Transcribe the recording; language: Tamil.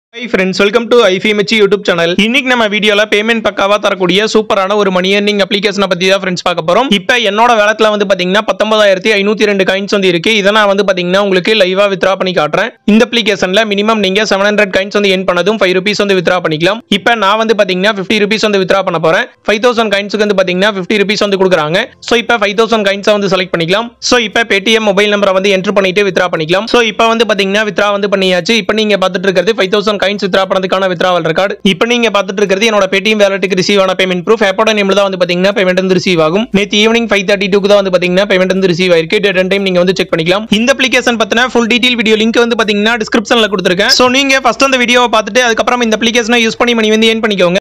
high friends welcome to IFMH YouTube channel இன்னைக்கு நம்ம வீடியோல பேமெண்ட் பக்காவா தரக்கூடிய சூப்பரான ஒரு மணி earning அப்ளிகேஷனை பத்தி தான் ஃப்ரெண்ட்ஸ் பார்க்க போறோம் இப்போ என்னோட வேலத்துல வந்து பாத்தீங்கன்னா பத்தொன்பதாயிரத்தி ஐநூத்தி ரெண்டு காயின்ஸ் வந்து இருக்கு இதை நான் வந்து பாத்தீங்கன்னா உங்களுக்கு லைவா வித்ரா பண்ணி காட்டுறேன் இந்த அப்ளிகேஷன்ல மினிமம் நீங்க செவன் ஹண்ட்ரட் காயின்ஸ் வந்து என் பண்ணதும் ஃபைவ் ருபீஸ் வந்து வித்ரா பண்ணிக்கலாம் இப்போ நான் வந்து பாத்தீங்கன்னா ஃபிஃப்டி ருபீஸ் வந்து வித்ரா பண்ண போறேன் ஃபைவ் தௌசண்ட் காயின்ஸுக்கு வந்து பாத்தீங்கன்னா ஃபிஃப்டி ருபீஸ் வந்து கொடுக்குறாங்க ஸோ இப்போ ஃபைவ் தௌசண்ட் காயின்ஸை வந்து செலக்ட் பண்ணிக்கலாம் ஸோ இப்போ பேடிஎம் மொபைல் நம்பரை வந்து என்ட்ரு பண்ணிட்டு வித்ரா பண்ணிக்கலாம் ஸோ இப்போ வந்து பாத்தீங்கன்னா வித்ரா வந்து பண்ணியாச்சு இப்போ நீங்க பார்த்துட்டு இருக்கிறது ஃபைவ் தௌசண்ட் காயின்ஸ் வித்ரா பண்ணதுக்கான வித்ராவல் ரெக்கார்டு இப்போ நீங்க பார்த்துட்டு இருக்கிறது என்னோட பேடிஎம் வேலட்டுக்கு ரிசீவ் ஆன பேமெண்ட் ப்ரூஃப் எப்போட நேம்ல தான் வந்து பாத்தீங்கன்னா பேமெண்ட் வந்து ரிசீவ் ஆகும் நேற்று ஈவினிங் ஃபைவ் தேர்ட்டி டூக்கு தான் வந்து பாத்தீங்கன்னா பேமெண்ட் வந்து ரிசீவ் ஆயிருக்கு டேட் அண்ட் டைம் நீங்க வந்து செக் பண்ணிக்கலாம் இந்த அப்ளிகேஷன் பத்தின ஃபுல் டீடைல் வீடியோ லிங்க் வந்து பாத்தீங்கன்னா டிஸ்கிரிப்ஷன்ல கொடுத்துருக்கேன் ஸோ நீங்க ஃபர்ஸ்ட் அந்த வீடியோவை பார்த்துட்டு அதுக்கப்புறம் இந்த அப்ளிகேஷனை யூஸ் பண்ணி மணி வந்து ஏன் பண்ணிக்கோங்க